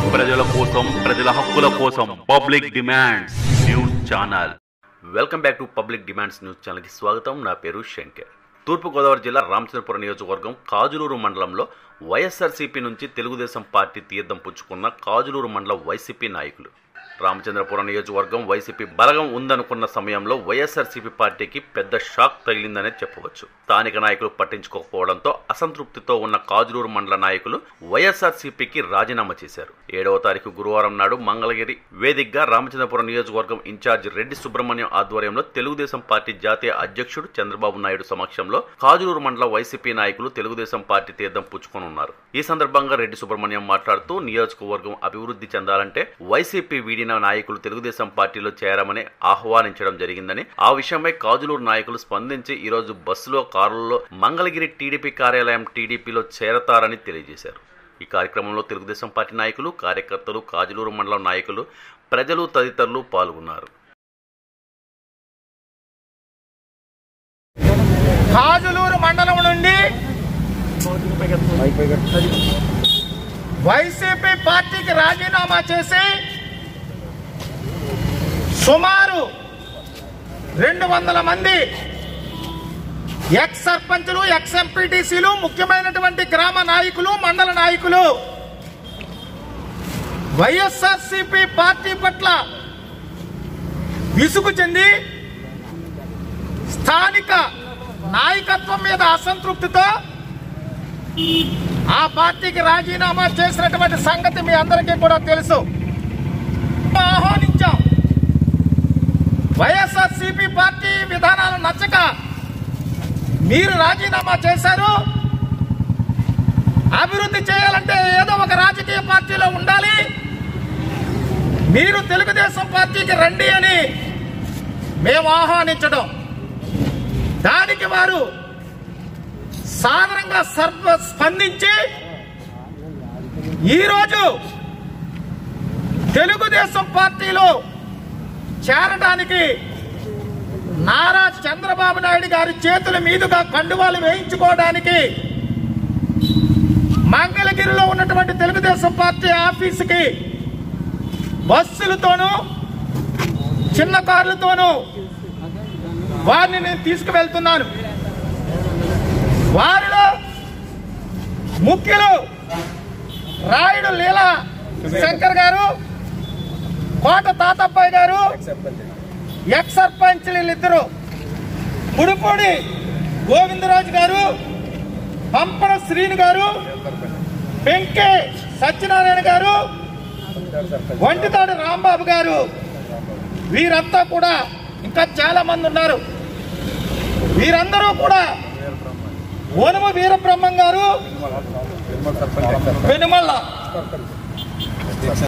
ప్రజల కోసం ప్రజల హక్కుల కోసం public demands news channel welcome back to public demands news ఛానల్కి స్వాగతం నా పేరు శంకర్ తూర్పుగోదావరి జిల్లా రామచంద్రపురం నియోజకవర్గం కాజులూరు మండలంలో వైఎస్ఆర్సీపీ నుంచి తెలుగుదేశం పార్టీ తీర్థం పుచ్చుకున్న కాజులూరు మండల వైసీపీ నాయకులు రామచంద్రపురం నియోజకవర్గం వైసీపీ బలగం ఉందనుకున్న సమయంలో వైఎస్ఆర్సీపీ పార్టీకి పెద్ద షాక్ తగిలిందనే చెప్పవచ్చు స్థానిక నాయకులు పట్టించుకోకపోవడంతో అసంతృప్తితో ఉన్న కాజులూరు మండల నాయకులు వైఎస్ఆర్సీపీకి రాజీనామా చేశారు ఏడవ తారీఖు గురువారం నాడు మంగళగిరి వేదికగా రామచంద్రపురం నియోజకవర్గం ఇన్ఛార్జ్ రెడ్డి సుబ్రహ్మణ్యం ఆధ్వర్యంలో తెలుగుదేశం పార్టీ జాతీయ అధ్యక్షుడు చంద్రబాబు నాయుడు సమక్షంలో కాజులూరు మండల వైసీపీ నాయకులు తెలుగుదేశం పార్టీ తీర్థం పుచ్చుకోనున్నారు ఈ సందర్భంగా రెడ్డి సుబ్రహ్మణ్యం మాట్లాడుతూ నియోజకవర్గం అభివృద్ధి చెందాలంటే వైసీపీ వీడిన నాయకులు తెలుగుదేశం పార్టీలో చేరమని ఆహ్వానించడం జరిగిందని ఆ విషయమై కాజులూరు నాయకులు స్పందించి ఈ రోజు బస్సులో కారులలో మంగళగిరి టీడీపీ కార్యాలయం టీడీపీలో చేరతారని తెలియజేశారు ఈ కార్యక్రమంలో తెలుగుదేశం పార్టీ నాయకులు కార్యకర్తలు కాజులూరు మండలం నాయకులు ప్రజలు తదితరులు పాల్గొన్నారు కాజులూరు మండలం నుండి వైసీపీ పార్టీకి రాజీనామా చేసి సుమారు రెండు వందల మంది ఎక్స్ సర్పంచులు ఎక్స్ ఎంపీటీసీలు ముఖ్యమైనటువంటి గ్రామ నాయకులు మండల నాయకులు వైఎస్ఆర్సీపీ పార్టీ పట్ల విసుగు చెంది స్థానిక నాయకత్వం మీద అసంతృప్తితో ఆ పార్టీకి రాజీనామా చేసినటువంటి సంగతి మీ అందరికీ కూడా తెలుసు ఆహ్వానించాం వైఎస్ఆర్ సిపి పార్టీ విధానాలు నచ్చక మీరు రాజీనామా చేశారు అభివృద్ధి చేయాలంటే ఏదో ఒక రాజకీయ పార్టీలో ఉండాలి మీరు తెలుగుదేశం పార్టీకి రండి అని మేము ఆహ్వానించడం దానికి వారు సాధారణంగా సర్వ స్పందించి ఈరోజు తెలుగుదేశం పార్టీలో చేరడానికి నారా చంద్రబాబు నాయుడు గారి చేతుల మీదుగా కండువాలు వేయించుకోవడానికి మంగళగిరిలో ఉన్నటువంటి తెలుగుదేశం పార్టీ ఆఫీసుకి బస్సులతోనూ చిన్న కార్లతోనూ వారిని నేను తీసుకువెళ్తున్నాను వారిలో ముఖ్యులు రాయుడు లీలా శంకర్ గారు కోట తాతబ్బాయి గారు ఎక్స్ సర్పంచ్ వీళ్ళిద్దరు పుడుపూడి గోవిందరాజు గారు పంపన శ్రీను గారు వెంకే సత్యనారాయణ గారు వంటితాడు రాంబాబు గారు వీరంతా కూడా ఇంకా చాలా మంది ఉన్నారు వీరందరూ కూడా ఓనము వీరబ్రహ్మం గారు పెనుమల్ల